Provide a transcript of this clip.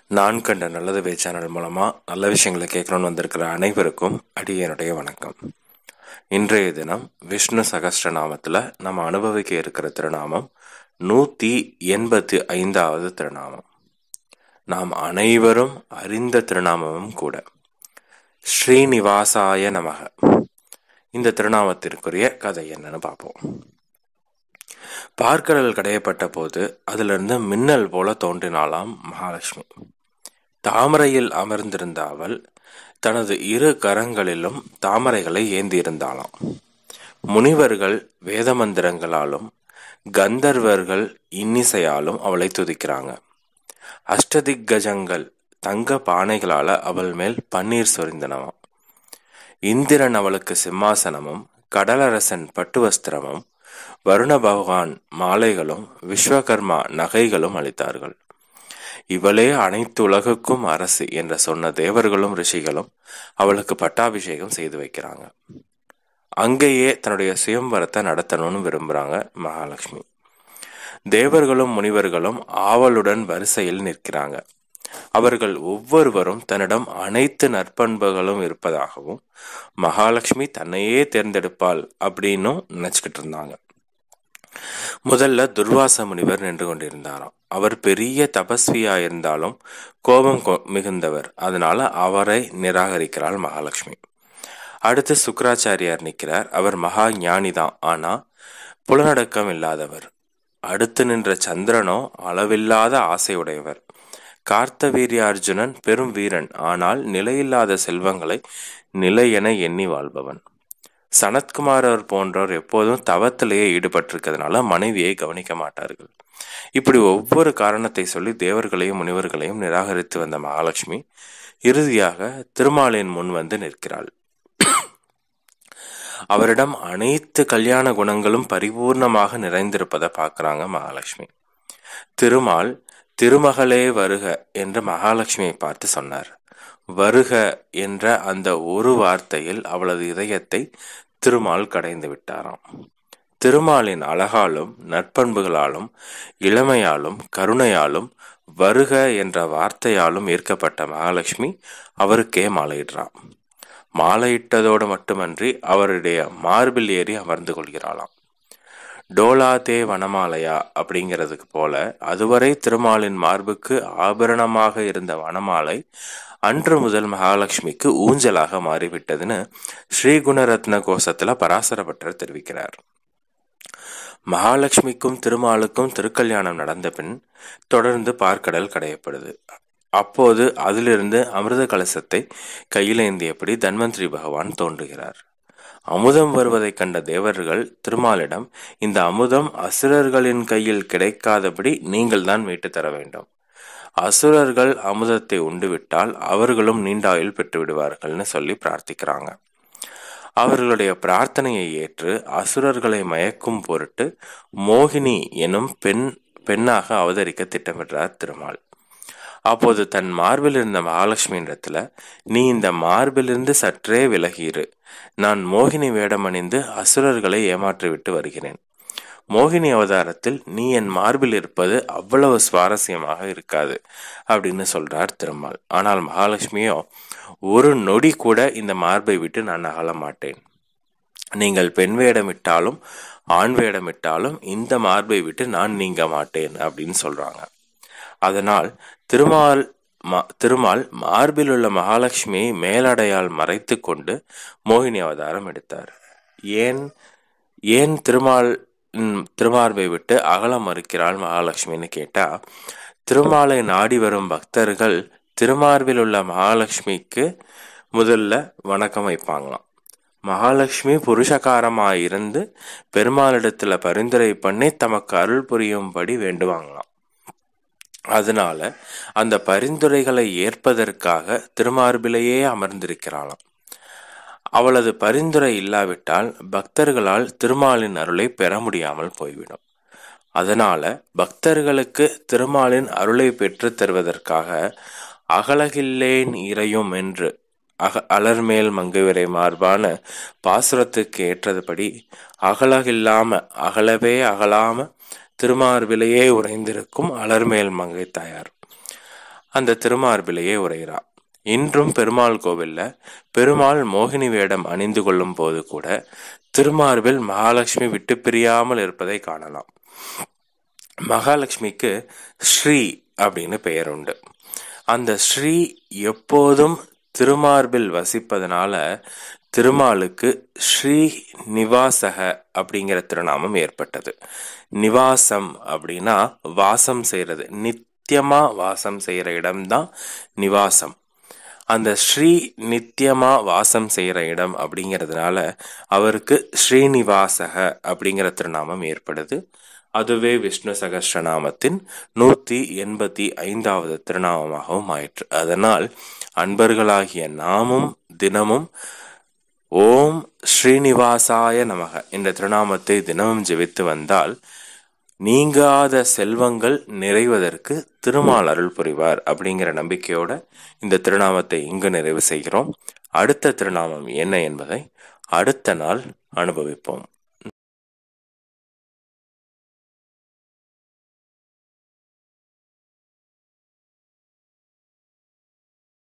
நான் கண்ட நல்லதுவே சேனல் மூலமா நல்ல விஷயங்களை கேட்கணும்னு வந்திருக்கிற அனைவருக்கும் அடியனுடைய வணக்கம் இன்றைய தினம் விஷ்ணு சகஸ்ர நாமத்துல நம்ம அனுபவிக்க இருக்கிற திருநாமம் நூத்தி எண்பத்தி ஐந்தாவது திருநாமம் நாம் அனைவரும் அறிந்த திருநாமமும் கூட ஸ்ரீனிவாசாய நமக இந்த திருநாமத்திற்குரிய கதை என்னன்னு பார்ப்போம் பார்க்கடல் கடையப்பட்ட போது அதிலிருந்து மின்னல் போல தோன்றினாளாம் மகாலட்சுமி தாமரையில் அமர்ந்திருந்த அவள் தனது இரு கரங்களிலும் தாமரைகளை ஏந்தியிருந்தாளாம் முனிவர்கள் வேத மந்திரங்களாலும் கந்தர்வர்கள் இன்னிசையாலும் அவளை துதிக்கிறாங்க அஷ்டதிக்கஜங்கள் தங்க பானைகளால அவள் மேல் பன்னீர் சொரிந்தனவாம் இந்திரன் அவளுக்கு சிம்மாசனமும் கடலரசன் பட்டு வஸ்திரமும் வருண பகவான் மாலைகளும் விஸ்வகர்மா நகைகளும் அளித்தார்கள் இவளே அனைத்து உலகுக்கும் அரசு என்று சொன்ன தேவர்களும் ரிஷிகளும் அவளுக்கு பட்டாபிஷேகம் செய்து வைக்கிறாங்க அங்கேயே தன்னுடைய சுயம்பரத்தை நடத்தணும்னு விரும்புறாங்க மகாலட்சுமி தேவர்களும் முனிவர்களும் ஆவலுடன் வரிசையில் நிற்கிறாங்க அவர்கள் ஒவ்வொருவரும் தன்னிடம் அனைத்து நற்பண்புகளும் இருப்பதாகவும் மகாலட்சுமி தன்னையே தேர்ந்தெடுப்பாள் அப்படின்னும் நினைச்சுக்கிட்டு இருந்தாங்க முதல்ல துர்வாச முனிவர் நின்று கொண்டிருந்தாராம் அவர் பெரிய தபஸ்வியா இருந்தாலும் கோபம் மிகுந்தவர் அதனால அவரை நிராகரிக்கிறாள் மகாலட்சுமி அடுத்து சுக்கராச்சாரியார் நிற்கிறார் அவர் மகா ஞானிதான் ஆனா புலனடக்கம் இல்லாதவர் அடுத்து நின்ற சந்திரனோ அளவில்லாத ஆசையுடையவர் கார்த்தவீரியார்ஜுனன் பெரும் வீரன் ஆனால் நிலையில்லாத செல்வங்களை நிலை என எண்ணி வாழ்பவன் சனத்குமாரர் போன்றோர் எப்போதும் தவத்திலேயே ஈடுபட்டிருக்கிறதுனால மனைவியை கவனிக்க மாட்டார்கள் இப்படி ஒவ்வொரு காரணத்தை சொல்லி தேவர்களையும் முனிவர்களையும் நிராகரித்து வந்த மகாலட்சுமி இறுதியாக திருமாலின் முன் வந்து நிற்கிறாள் அவரிடம் அனைத்து கல்யாண குணங்களும் பரிபூர்ணமாக நிறைந்திருப்பதை பார்க்கிறாங்க மகாலட்சுமி திருமால் திருமகளே வருக என்று மகாலட்சுமியை பார்த்து சொன்னார் வருக என்ற அந்த ஒரு வார்த்தையில் அவளது இதயத்தை திருமால் கடைந்து விட்டாராம் திருமாலின் அழகாலும் நற்பண்புகளாலும் இளமையாலும் கருணையாலும் வருக என்ற வார்த்தையாலும் ஈர்க்கப்பட்ட மகாலட்சுமி அவருக்கே மாலையிடுறான் மாலையிட்டதோடு மட்டுமன்றி அவருடைய மார்பில் ஏறி அமர்ந்து கொள்கிறாளாம் டோலாதே வனமாலையா அப்படிங்கிறதுக்கு போல அதுவரை திருமாலின் மார்புக்கு ஆபரணமாக இருந்த வனமாலை அன்று முதல் மகாலட்சுமிக்கு ஊஞ்சலாக மாறிவிட்டதுன்னு ஸ்ரீகுணரத்ன கோஷத்துல பராசரப்பட்டர் தெரிவிக்கிறார் மகாலட்சுமிக்கும் திருமாலுக்கும் திருக்கல்யாணம் நடந்த பின் தொடர்ந்து பார்க்கடல் கடையப்படுது அப்போது அதிலிருந்து அமிர்த கலசத்தை கையில் ஏந்தியபடி தன்வந்திரி பகவான் தோன்றுகிறார் அமுதம் வருவதைக் கண்ட தேவர்கள் திருமாலிடம் இந்த அமுதம் அசுரர்களின் கையில் கிடைக்காதபடி நீங்கள் தான் மீட்டு தர வேண்டும் அசுரர்கள் அமுதத்தை உண்டுவிட்டால் அவர்களும் நீண்டாயில் பெற்று விடுவார்கள்னு சொல்லி பிரார்த்திக்கிறாங்க அவர்களுடைய பிரார்த்தனையை ஏற்று அசுரர்களை மயக்கும் பொருட்டு மோகினி எனும் பெண் பெண்ணாக அவதரிக்க திட்டமிட்டார் திருமால் அப்போது தன் மார்பில் இருந்த மகாலட்சுமியிடத்துல நீ இந்த மார்பிலிருந்து சற்றே விலகியிரு நான் மோகினி வேடமணிந்து அசுரர்களை ஏமாற்றிவிட்டு வருகிறேன் மோகினி அவதாரத்தில் நீ என் மார்பில் இருப்பது அவ்வளவு சுவாரஸ்யமாக இருக்காது அப்படின்னு சொல்றார் திருமால் ஆனால் மகாலட்சுமியோ ஒரு நொடி கூட இந்த மார்பை விட்டு நான் அகல மாட்டேன் நீங்கள் பெண் வேடமிட்டாலும் ஆண் வேடமிட்டாலும் இந்த மார்பை விட்டு நான் நீங்க மாட்டேன் அப்படின்னு சொல்றாங்க அதனால் திருமால் திருமால் மார்பில் உள்ள மகாலட்சுமியை மேலடையால் மறைத்து கொண்டு மோகினி அவதாரம் எடுத்தார் ஏன் ஏன் திருமால் திருமார்பை விட்டு அகல மறுக்கிறாள் மகாலட்சுமின்னு கேட்டா திருமாலை நாடி வரும் பக்தர்கள் திருமார்பில் உள்ள மகாலட்சுமிக்கு முதல்ல வணக்கம் வைப்பாங்களாம் மகாலட்சுமி புருஷகாரமாக இருந்து பெருமாளிடத்துல பரிந்துரை பண்ணி தமக்கு அருள் புரியும்படி வேண்டுவாங்களாம் அதனால அந்த பரிந்துரைகளை ஏற்பதற்காக திருமார்பிலேயே அமர்ந்திருக்கிறாளாம் அவளது பரிந்துரை இல்லாவிட்டால் பக்தர்களால் திருமாலின் அருளை பெற முடியாமல் போய்விடும் அதனால பக்தர்களுக்கு திருமாலின் அருளை பெற்று தருவதற்காக அகலகில்லேன் இறையும் என்று அக அலர்மேல் மங்குவிரை மார்பான பாசுரத்துக்கு ஏற்றதுபடி அகலகில்லாம அகலவே அகலாம திருமார்பிலேயே உறைந்திருக்கும் அலர்மேல் மங்கை தாயார் அந்த திருமார்பிலேயே உரைகிறார் இன்றும் பெருமாள் கோவில்ல பெருமாள் மோகினி வேடம் அணிந்து கொள்ளும் போது கூட திருமார்பில் மகாலட்சுமி விட்டு பிரியாமல் இருப்பதை காணலாம் மகாலட்சுமிக்கு ஸ்ரீ அப்படின்னு பெயர் உண்டு அந்த ஸ்ரீ எப்போதும் திருமார்பில் வசிப்பதனால திருமாலுக்கு ஸ்ரீ நிவாசக அப்படிங்கிற திருநாமம் ஏற்பட்டது நிவாசம் அப்படின்னா வாசம் செய்யறது நித்தியமா வாசம் செய்யற இடம்தான் நிவாசம் அந்த ஸ்ரீ நித்தியமா வாசம் செய்யற இடம் அப்படிங்கிறதுனால அவருக்கு ஸ்ரீனிவாசக அப்படிங்கிற திருநாமம் ஏற்படுது அதுவே விஷ்ணு சகஸ்ரநாமத்தின் நூத்தி எண்பத்தி ஐந்தாவது திருநாமமாகவும் ஆயிற்று அதனால் அன்பர்களாகிய நாமும் தினமும் ஓம் ஸ்ரீனிவாசாய நமக இந்த திருநாமத்தை தினமும் ஜெபித்து வந்தால் நீங்காத செல்வங்கள் நிறைவதற்கு திருமால் அருள் புரிவார் அப்படிங்கிற நம்பிக்கையோட இந்த திருநாமத்தை இங்கு நிறைவு செய்கிறோம் அடுத்த திருநாமம் என்ன என்பதை அடுத்த நாள் அனுபவிப்போம்